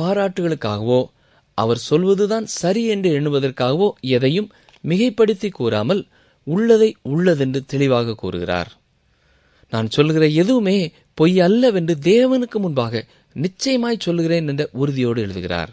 பாராட்டுகளுக்காகவோ அவர் சொல்வதுதான் சரி என்று எண்ணுவதற்காகவோ எதையும் மிகைப்படுத்தி கூறாமல் உள்ளதை உள்ளதென்று தெளிவாக கூறுகிறார் நான் சொல்லுகிற எதுவுமே பொய் அல்லவென்று தேவனுக்கு முன்பாக நிச்சயமாய் சொல்லுகிறேன் என்ற உறுதியோடு எழுதுகிறார்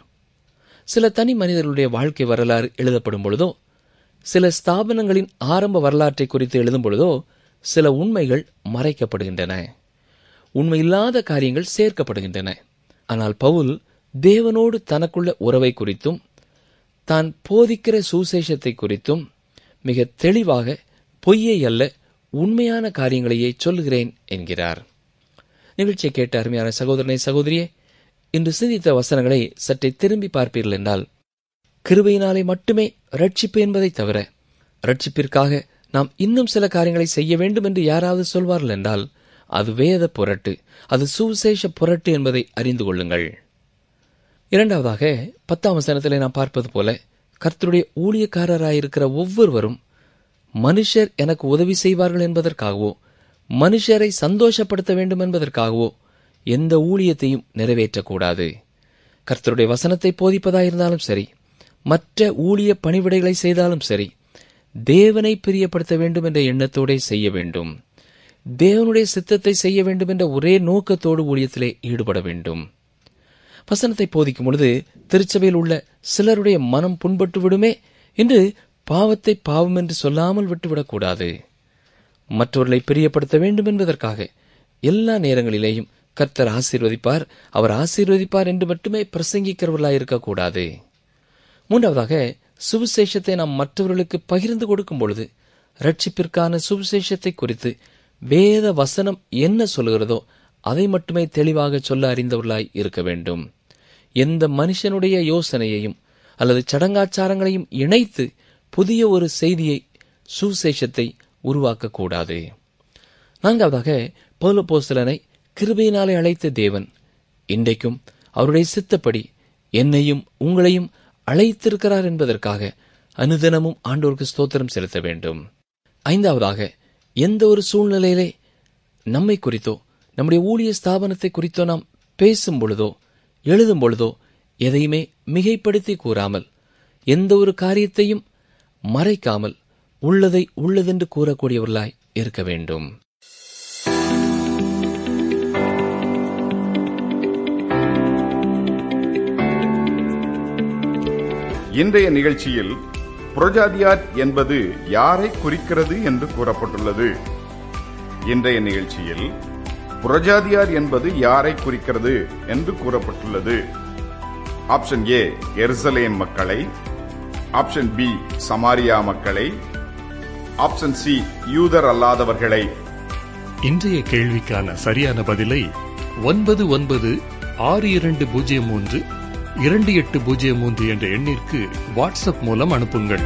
சில தனி மனிதர்களுடைய வாழ்க்கை வரலாறு எழுதப்படும் பொழுதோ சில ஸ்தாபனங்களின் ஆரம்ப வரலாற்றை குறித்து எழுதும் பொழுதோ சில உண்மைகள் மறைக்கப்படுகின்றன உண்மையில்லாத காரியங்கள் சேர்க்கப்படுகின்றன ஆனால் பவுல் தேவனோடு தனக்குள்ள உறவை குறித்தும் தான் போதிக்கிற சுசேஷத்தை குறித்தும் மிக தெளிவாக பொய்யை அல்ல உண்மையான காரியங்களையே சொல்லுகிறேன் என்கிறார் நிகழ்ச்சியை கேட்ட அருமையான சகோதரனை சகோதரியே இன்று சிந்தித்த வசனங்களை சற்றே திரும்பி பார்ப்பீர்கள் என்றால் கிருபையினாலே மட்டுமே ரட்சிப்பு என்பதை தவிர ரட்சிப்பிற்காக நாம் இன்னும் சில காரியங்களை செய்ய வேண்டும் என்று யாராவது சொல்வார்கள் என்றால் அது வேத புரட்டு அது சுவிசேஷ புரட்டு என்பதை அறிந்து கொள்ளுங்கள் இரண்டாவதாக பத்தாம் வசனத்திலே நாம் பார்ப்பது போல கர்த்தருடைய ஊழியக்காரராயிருக்கிற ஒவ்வொருவரும் மனுஷர் எனக்கு உதவி செய்வார்கள் என்பதற்காகவோ மனுஷரை சந்தோஷப்படுத்த வேண்டும் என்பதற்காகவோ எந்த ஊழியத்தையும் நிறைவேற்றக்கூடாது கர்த்தருடைய வசனத்தை போதிப்பதாயிருந்தாலும் சரி மற்ற ஊழிய பணிவிடைகளை செய்தாலும் சரி தேவனை பிரியப்படுத்த வேண்டும் என்ற எண்ணத்தோடே செய்ய வேண்டும் தேவனுடைய சித்தத்தை செய்ய வேண்டும் என்ற ஒரே நோக்கத்தோடு ஊழியத்திலே ஈடுபட வேண்டும் வசனத்தை போதிக்கும் பொழுது திருச்சபையில் உள்ள சிலருடைய மனம் புண்பட்டு விடுமே என்று பாவத்தை பாவம் என்று சொல்லாமல் விட்டுவிடக்கூடாது மற்றவர்களை பிரியப்படுத்த வேண்டும் என்பதற்காக எல்லா நேரங்களிலேயும் கர்த்தர் ஆசீர்வதிப்பார் அவர் ஆசீர்வதிப்பார் என்று மட்டுமே பிரசங்கிக்கிறவர்களாய் இருக்கக்கூடாது மூன்றாவதாக சுவிசேஷத்தை நாம் மற்றவர்களுக்கு பகிர்ந்து கொடுக்கும் பொழுது ரட்சிப்பிற்கான சுவிசேஷத்தை குறித்து வேத வசனம் என்ன சொல்கிறதோ அதை மட்டுமே தெளிவாக சொல்ல அறிந்தவர்களாய் இருக்க வேண்டும் எந்த மனுஷனுடைய யோசனையையும் அல்லது சடங்காச்சாரங்களையும் இணைத்து புதிய ஒரு செய்தியை சுவிசேஷத்தை உருவாக்கக்கூடாது நான்காவதாக பௌலபோஸ்தலனை கிருபையினாலே அழைத்த தேவன் இன்றைக்கும் அவருடைய சித்தப்படி என்னையும் உங்களையும் அழைத்திருக்கிறார் என்பதற்காக அனுதினமும் ஆண்டோருக்கு ஸ்தோத்திரம் செலுத்த வேண்டும் ஐந்தாவதாக எந்த ஒரு சூழ்நிலையிலே நம்மை குறித்தோ நம்முடைய ஊழிய ஸ்தாபனத்தை குறித்தோ நாம் பேசும் பொழுதோ எழுதும் பொழுதோ எதையுமே மிகைப்படுத்தி கூறாமல் எந்த ஒரு காரியத்தையும் மறைக்காமல் உள்ளதை உள்ளதென்று கூறக்கூடியவர்களாய் இருக்க வேண்டும் இன்றைய நிகழ்ச்சியில் புரஜாதியார் என்பது யாரை குறிக்கிறது என்று கூறப்பட்டுள்ளது இன்றைய நிகழ்ச்சியில் புரஜாதியார் என்பது யாரை குறிக்கிறது என்று கூறப்பட்டுள்ளது ஆப்ஷன் ஏ எருசலேம் மக்களை ஆப்ஷன் பி சமாரியா மக்களை ஆப்ஷன் சி யூதர் அல்லாதவர்களை இன்றைய கேள்விக்கான சரியான பதிலை ஒன்பது ஒன்பது ஆறு இரண்டு பூஜ்ஜியம் மூன்று இரண்டு எட்டு பூஜ்ஜியம் மூன்று என்ற எண்ணிற்கு வாட்ஸ்அப் மூலம் அனுப்புங்கள்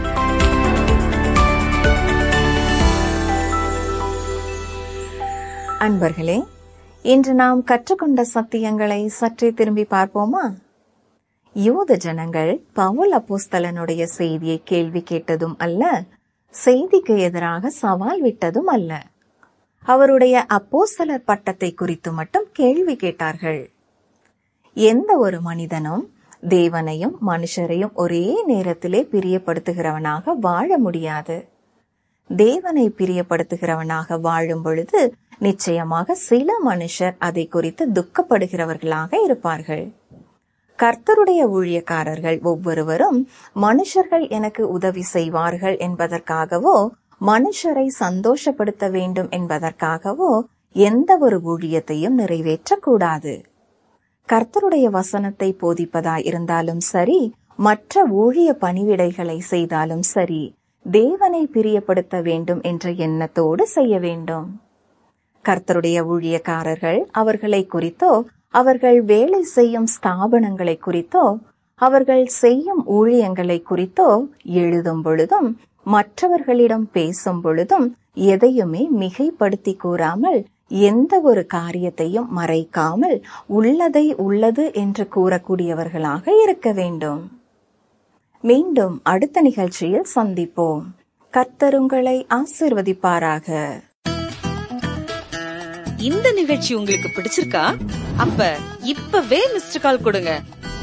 அன்பர்களே இன்று நாம் கற்றுக்கொண்ட சத்தியங்களை சற்றே திரும்பி பார்ப்போமா யூத ஜனங்கள் பவுல் அப்போஸ்தலனுடைய செய்தியை கேள்வி கேட்டதும் அல்ல செய்திக்கு எதிராக சவால் விட்டதும் அல்ல அவருடைய அப்போஸ்தலர் பட்டத்தை குறித்து மட்டும் கேள்வி கேட்டார்கள் எந்த ஒரு மனிதனும் தேவனையும் மனுஷரையும் ஒரே நேரத்திலே பிரியப்படுத்துகிறவனாக வாழ முடியாது தேவனை பிரியப்படுத்துகிறவனாக வாழும் பொழுது நிச்சயமாக சில மனுஷர் அதை குறித்து துக்கப்படுகிறவர்களாக இருப்பார்கள் கர்த்தருடைய ஊழியக்காரர்கள் ஒவ்வொருவரும் மனுஷர்கள் எனக்கு உதவி செய்வார்கள் என்பதற்காகவோ மனுஷரை சந்தோஷப்படுத்த வேண்டும் என்பதற்காகவோ எந்த ஒரு ஊழியத்தையும் நிறைவேற்றக்கூடாது கர்த்தருடைய வசனத்தை போதிப்பதாய் இருந்தாலும் சரி மற்ற ஊழிய பணிவிடைகளை செய்தாலும் சரி தேவனை பிரியப்படுத்த வேண்டும் என்ற எண்ணத்தோடு செய்ய வேண்டும் கர்த்தருடைய ஊழியக்காரர்கள் அவர்களை குறித்தோ அவர்கள் வேலை செய்யும் ஸ்தாபனங்களை குறித்தோ அவர்கள் செய்யும் ஊழியங்களை குறித்தோ எழுதும் பொழுதும் மற்றவர்களிடம் பேசும் பொழுதும் எதையுமே மிகைப்படுத்தி கூறாமல் எந்த ஒரு காரியத்தையும் மறைக்காமல் உள்ளதை உள்ளது என்று கூறக்கூடியவர்களாக இருக்க வேண்டும் மீண்டும் அடுத்த நிகழ்ச்சியில் சந்திப்போம் கர்த்தருங்களை ஆசிர்வதிப்பாராக இந்த நிகழ்ச்சி உங்களுக்கு பிடிச்சிருக்கா அப்ப இப்பவே மிஸ்டர் கால் கொடுங்க